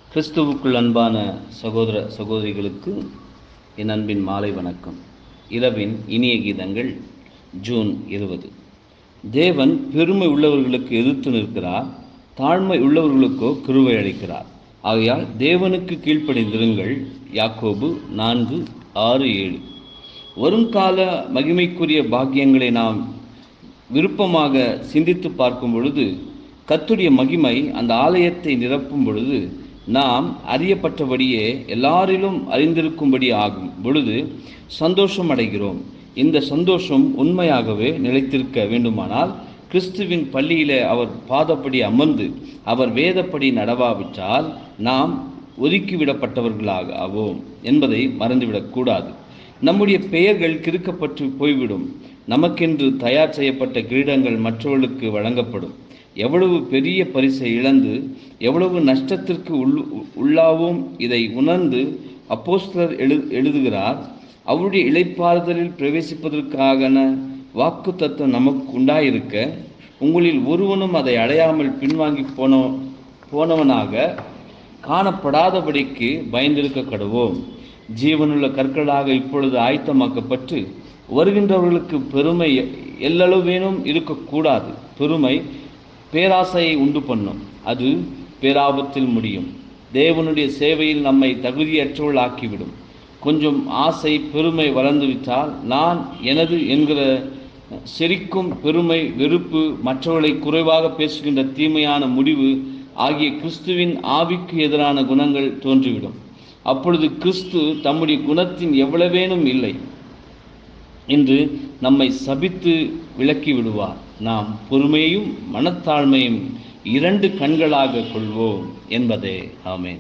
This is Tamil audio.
கிறிஸ்துவுக்குள் அன்பான சகோதர சகோதரிகளுக்கு என் அன்பின் மாலை வணக்கம் இரவின் இனிய கீதங்கள் ஜூன் இருபது தேவன் பெருமை உள்ளவர்களுக்கு எதிர்த்து நிற்கிறார் தாழ்மை உள்ளவர்களுக்கோ கிருவை அளிக்கிறார் ஆகையால் தேவனுக்கு கீழ்ப்படிந்திருங்கள் யாக்கோபு நான்கு ஆறு ஏழு வருங்கால மகிமைக்குரிய பாக்கியங்களை நாம் விருப்பமாக சிந்தித்து பார்க்கும் பொழுது கத்துடைய மகிமை அந்த ஆலயத்தை நிரப்பும் பொழுது நாம் அறியப்பட்டபடியே எல்லாரிலும் அறிந்திருக்கும்படி ஆகும் பொழுது சந்தோஷம் அடைகிறோம் இந்த சந்தோஷம் உண்மையாகவே நிலைத்திருக்க வேண்டுமானால் கிறிஸ்துவின் பள்ளியிலே அவர் பாதப்படி அமர்ந்து அவர் வேதப்படி நடவாவிட்டால் நாம் ஒதுக்கிவிடப்பட்டவர்களாக ஆவோம் என்பதை மறந்துவிடக்கூடாது நம்முடைய பெயர்கள் கிறுக்கப்பட்டு போய்விடும் நமக்கென்று தயார் செய்யப்பட்ட கிரீடங்கள் மற்றவர்களுக்கு வழங்கப்படும் எவ்வளவு பெரிய பரிசை இழந்து எவ்வளவு நஷ்டத்திற்கு உள் உள்ளாவோம் இதை உணர்ந்து அப்போஸ்தலர் எழு எழுதுகிறார் அவருடைய இளைப்பாறுதலில் பிரவேசிப்பதற்காகன வாக்கு தத்துவம் நமக்கு உண்டாயிருக்க உங்களில் ஒருவனும் அதை அடையாமல் பின்வாங்கி போன போனவனாக காணப்படாதபடிக்கு பயந்திருக்க கடுவோம் ஜீவனுள்ள கற்களாக இப்பொழுது ஆயத்தமாக்கப்பட்டு வருகின்றவர்களுக்கு பெருமை எல்லளவேனும் இருக்கக்கூடாது பெருமை பேராசையை உண்டு பண்ணும் அது பேராபத்தில் முடியும் தேவனுடைய சேவையில் நம்மை தகுதியற்றவள் ஆக்கிவிடும் கொஞ்சம் ஆசை பெருமை வளர்ந்துவிட்டால் நான் எனது என்கிற செரிக்கும் பெருமை வெறுப்பு மற்றவர்களை குறைவாக பேசுகின்ற தீமையான முடிவு ஆகிய கிறிஸ்துவின் ஆவிக்கு எதிரான குணங்கள் தோன்றிவிடும் அப்பொழுது கிறிஸ்து தம்முடைய குணத்தின் எவ்வளவேனும் இல்லை என்று நம்மை சபித்து விளக்கி விடுவார் நாம் பொறுமையையும் மனத்தாழ்மையும் இரண்டு கண்களாக கொள்வோம் என்பதே ஆமேன்